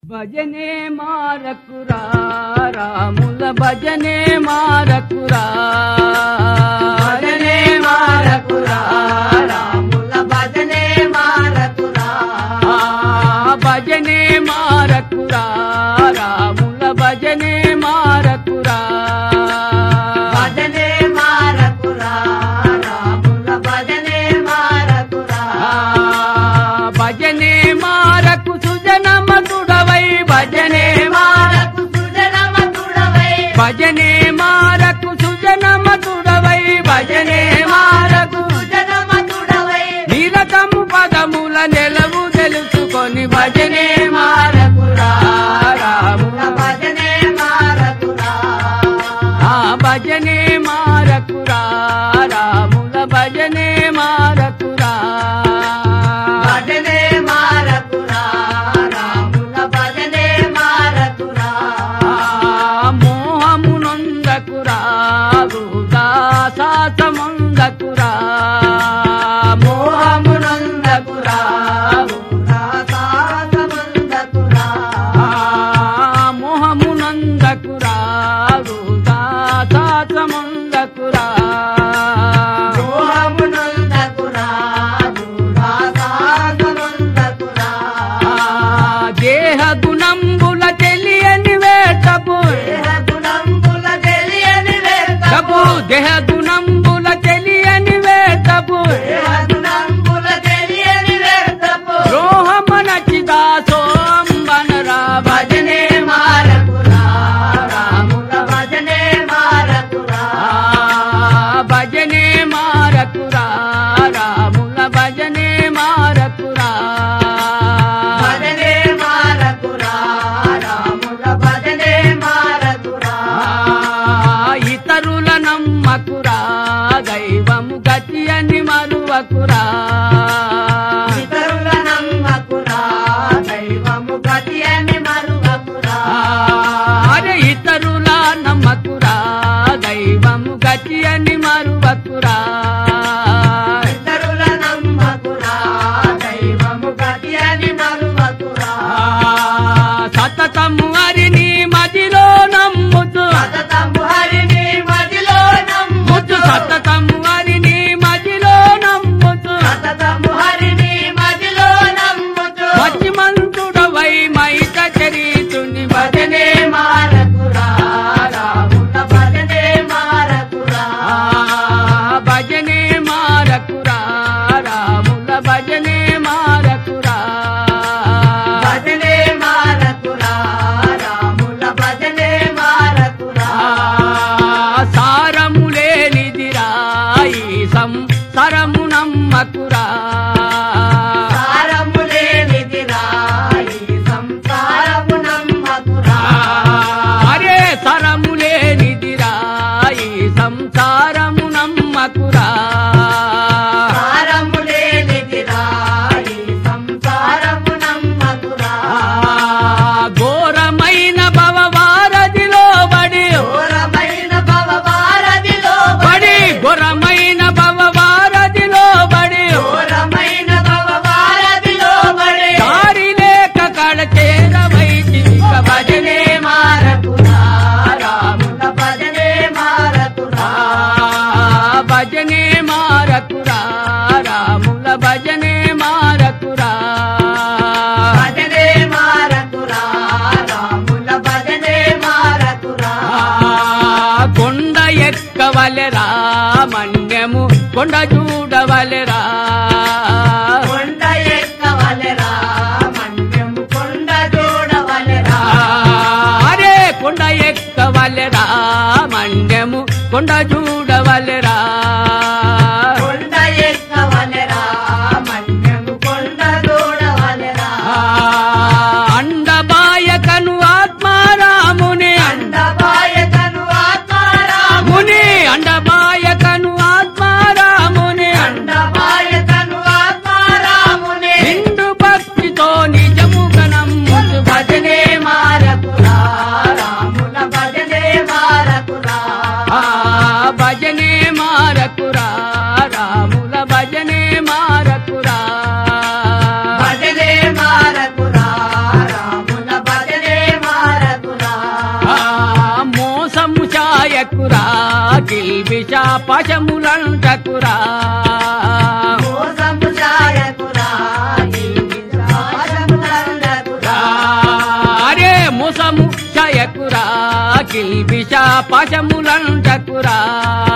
భజనే మారకురా రాముల భజనే మారకురా భజనే మారకురా రాముల భజనే మారకురా ఆ, భజనే మారకురా రాముల భజనే మారకురా భజనే మారకురా రాముల భజనే మారకురా ఆ, భజనే మారకు సుజనమతుడవై భజనే మారకు సుజనమతుడవై భజనే మారకు సుజనమతుడవై భజనే మారకు సుజనమతుడవై నిరతము పదముల నెలవు తెలుసుకొని భజనే మారకురా రాముల భజనే మారకురా ఆ భజనే మారకురా రాముల భజనే మారకురా భజనే మారకురా రాముల భజనే మారకురా ఆ మోహమునొందకురా వృదాసాసముందకురా మోహమునందకురా ఉదాసాసమందకురా ఆ మోహమునందకురా వృదాసాసముందకురా మోహమునందకురా ఉదాసాసమందకురా ఆ దేహ గుణంబుల తెలియని వేటపు దేహ గుణంబుల తెలియని కపు వేదము దేహ గుణంబుల తెలియని వేటపు దేహ గుణంబుల తెలియని వేదము రోహమనచిదా సోంబనరా భజనే మారకురా రాముల భజనే మారకురా ఆ భజనే మారకురా రాముల భజనే మారకురా భజనే మారకురా రాముల భజనే మారకురా ఆ ఇతరుల నమ్మకురా దైవము గతి అని మరువకురా ఇతరుల నమ్మకురా దైవము గతి అని మరువకురా ఆ, అరే ఇతరుల నమ్మకురా దైవము గతి అని మరువకురా ఇతరుల నమ్మకురా దైవము గతి అని మరువకురా ఆ, సతతము హరిని మదిలో నమ్ముతూ సతతము హరిని మదిలో ముత్తు నమ్ముతూ సతతము హరిని మదిలో నమ్ముతూ సతతము హరిని మదిలో నమ్ముతూ మధ్యమంతుడవై మైత చరితుని భజనే భజనే మారకురా రాముల భజనే మారకురా ఆ, భజనే మారకురా రాముల భజనే మారకురా భజనే మారకురా రాముల భజనే మారకురా ఆ, సారము లేనిదిరా ఈ సంసారము నమ్మకురా సారము లేనిదిరా ఈ సంసారము నమ్మకురా అరే సరము లేనిదిరా ఈ సంసారము నమ్మకురా సారము లేనిదిరా ఈ సంసారము నమ్మకురా ఆ, ఘోరమైన భవవారదిలో బడి ఘోరమైన భవభారతిలో బడి ఘోరమైన భవవారదిలో బడి ఘోరమైన భవభారతిలో బడి దారి లేక కడ చేరవైతి భజనే మారకురా రాముల భజనే మారకురా ఆ, భజనే మారకురా రాముల భజనే మారకురా భజనే మారకురా రాముల భజనే మారకురా ఆ, కొండ ఎక్కవలెరా మన్యము కొండ చూడవలెరా కొండ ఎక్కవలెరా మన్యము కొండ చూడవలెరా ఆ, అరే కొండ ఎక్కవలెరా మన్యము కొండ చూడవలెరా కొండ ఎక్కవలెరా మన్యము కొండ చూడవలెరా ఆ, అండబాయకను ఆత్మారాముని అండపాయకను ఆత్మారాము ముని అండబాయకను ఆత్మారాముని అండపాయకను ఆత్మారామునే నిండు భక్తితో నిజముగా నమ్ముచు భజనే మారకురా రాముల భజనే మారకురా ఆ భజ పశములంటకురా మోసము జాయకురా పాశములందకురా అరే ముసము చయకురా కిల్బిష పశములంటకురా